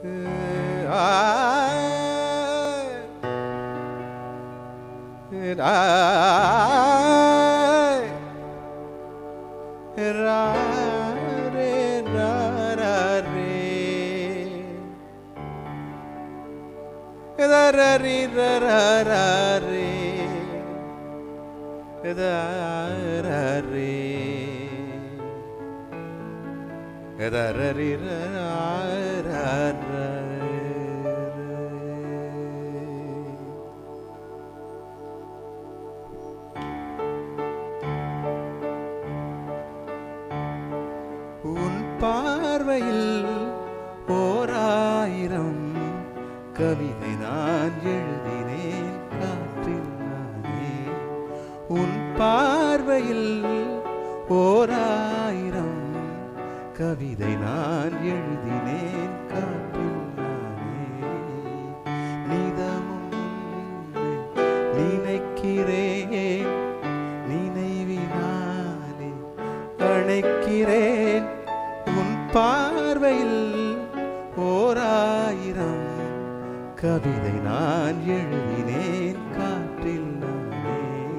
உன் பார்வையில் ஓராயிரம் கவிதை நான் எழுதினேன் காற்றில் நானே உன் பார்வையில் ஓராயிரம் கவிதை நான் எழுதினேன் காற்றில் நானே நிதமும் உன்னை நினைக்கிறேன் நினைவினாலே அணைக்கிறேன் உன் பார்வையில் ஓராயிரம் கவிதை நான் எழுதினேன் காற்றில் நானே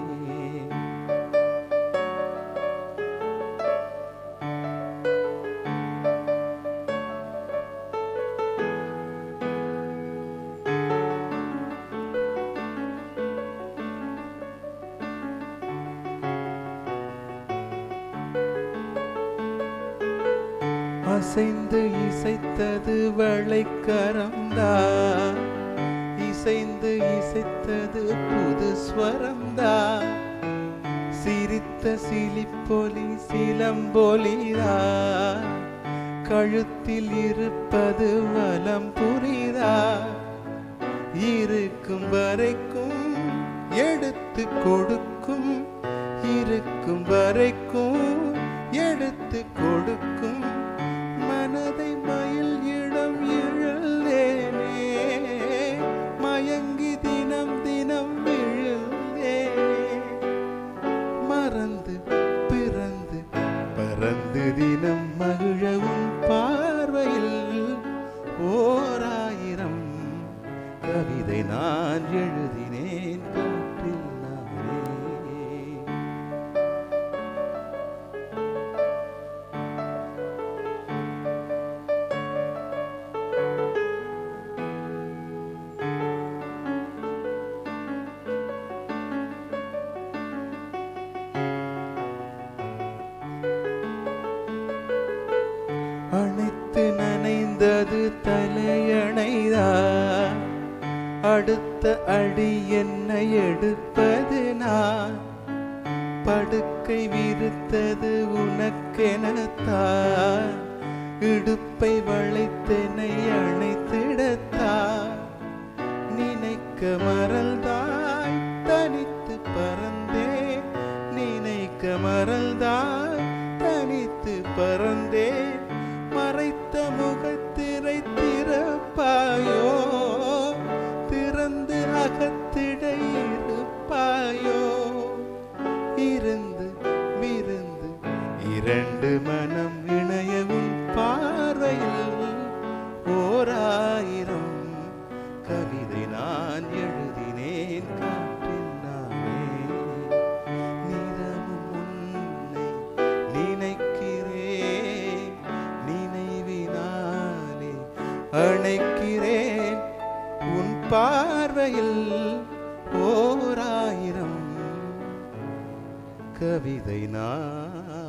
அசைந்து இசைத்தது வளைக்கரம்தா இசைந்து இசைத்தது புது ஸ்வரம்தா சிரித்த சிலிப்பொலி சிலம்பொலிதா கழுத்தில் இருப்பது வலம் புரிதா இருக்கும் வரைக்கும் எடுத்து கொடுக்கும் இருக்கும் வரைக்கும் எடுத்து கொடுக்கும் மனதை மயில் இடம் இழந்தேனே மயங்கி தினம் தினம் விழுந்தேனே மறந்து பிறந்து பறந்து தினம் மகிழவும் பார்வையில் ஓராயிரம் கவிதை நான் எழுதினேன் காற்றில் நானே அணைத்து நனைந்தது தலையணைதா அடுத்த அடி என்னை எடுப்பது நான் படுக்கை விரித்தது உனக்கெனத்தான் இடுப்பை வளைத்தெனை அணைத்திடத்தான் நினைக்க மறந்தாய் தனித்து பறந்தே நினைக்க மறந்தாய் தனித்து பறந்தே மறைத்த முகத்திரை திறப்பாயோ திறந்து அகத்திட இருப்பாயோ இருந்து விருந்து இரண்டு மனம் இணையவும் பார்வையில் ஓராயிரம் கவிதை நான் எழுதினேன் காற்றில் நானே நிதமும் உன்னை நினைக்கிறேன் நினைவினாலே அணைக்கிறேன் உன் பார்வையில் ஓராயிரம் கவிதை நான்